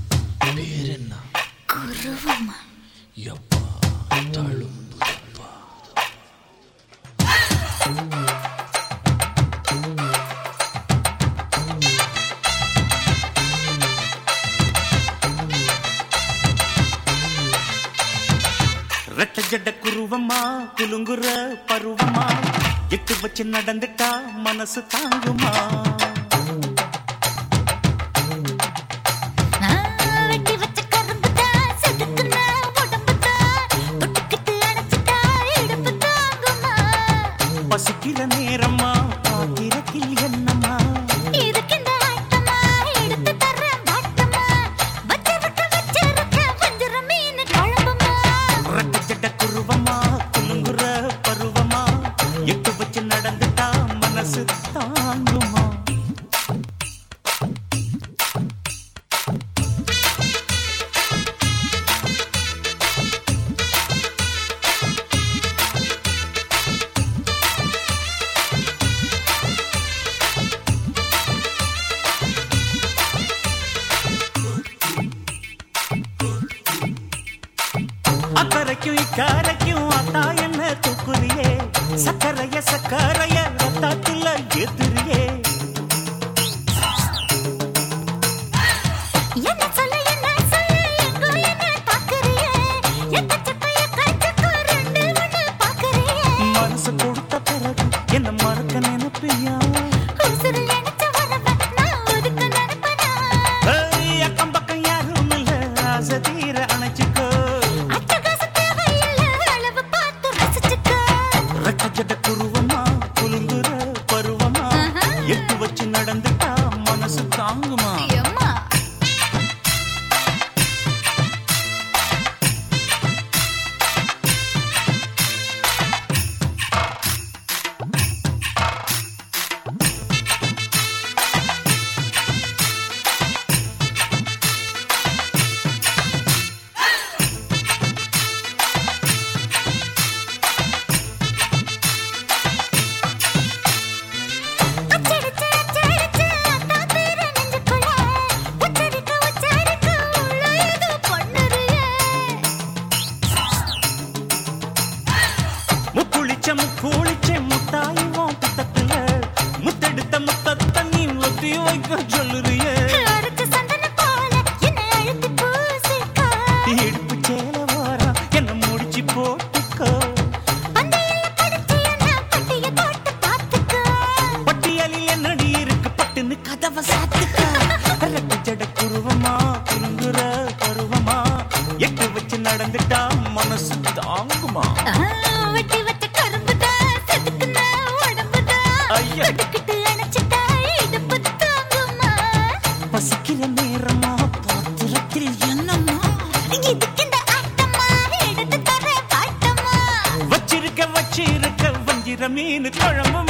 பேர் என்ன குருவமா எப்பா தழும்புப்பா ரெட்ட ஜட குருவமா குலுங்குற பருவமா எட்டு வச்சு நடந்துட்டா மனசு தாங்குமா வெட்டி வச்ச கரும்புதா செதுக்குன உடம்புதா தொட்டுக்கிட்டு அடைச்சிட்டா இடுப்பு தாங்குமா பசிக்கிற நேரமா பாத்திரத்தில் என்னம்மா இதுக்கு இந்த ஆட்டமா எடுத்து தர்றேன் வாட்டமா வச்சிருக்க வச்சிருக்க வஞ்சிர மீன் குழம்புமா ரெட்ட ஜட குருவமா குலுங்குற பருவமா எட்டு வச்சு நடந்துட்டா மனசு தாங்குமா அக்கறைக்கும் இக்கரைக்கும் அத்தா என்ன தூக்குறியே சக்கரைய சக்கரைய ரத்தாத்துல ஏத்துறியே என்ன சொல்ல என்ன சொல்ல எங்கோ என்ன பாக்குறியே எக்கச்சக்க எக்கச்சக்க ரெண்டு ஒண்ணு பாக்குறியே மனசு கொடுத்த பிறகு என்ன மறக்க நினைப்பியா உசுறு நினைச்ச வரவ நான் ஒதுக்க நினைப்பனா ஏய், அக்கம் பக்கம் யாரும் இல்ல ஆசை தீர அணைச்சுக்கோ அட்டகாச தேவையில்ல அளவு பார்த்து ரசிச்சுக்க ரெட்ட ஜட குருவமா குலுங்குற பருவமா ஆஹா. எட்டு வச்சு நடந்துட்டா மனசு தாங்குமா எம்மா அச்சடிச்சு அச்சடிச்சு அத்தா பேர நெஞ்சுக்குள்ள உச்சரிக்க உச்சரிக்க உள்ள ஏதோ பண்ணுறியே முக்குளிச்ச முக்குளிச்ச முத்தாய் உன் பித்தத்துல முத்தெடுத்த முத்தத்தை நீ ஒத்தி வைக்க சொல்லுறியே அரைச்ச சந்தனம் போல என்னை அழுத்தி பூசிக்கோ இடுப்பு சேல வாரா என்ன முடிச்சு போட்டுக்கோ பந்தையில படிச்சு என்ன பட்டிய போட்டு பார்த்துக்கோ பட்டியலில் என்னடி இருக்கு பட்டுன்னு கதவை சாத்துக்கோ ரெட்ட ஜட குருவமா குறுங்குற பருவமா எட்டு வச்சு நடந்துட்டா மனசு தாங்குமா ஆ, வெட்டி வச்ச கரும்புதா செதுக்குன உடம்புதா ஐயா. தொட்டுக்கிட்டு அணைச்சிட்டா இடுப்பு தாங்குமா பசிக்கிற நேரமா பாத்திரத்தில் என்னம்மா இதுக்கு இந்த ஆட்டமா எடுத்து தர பாட்டமா வச்சிருக்க வச்சிருக்க வஞ்சிர மீன் குழம்பு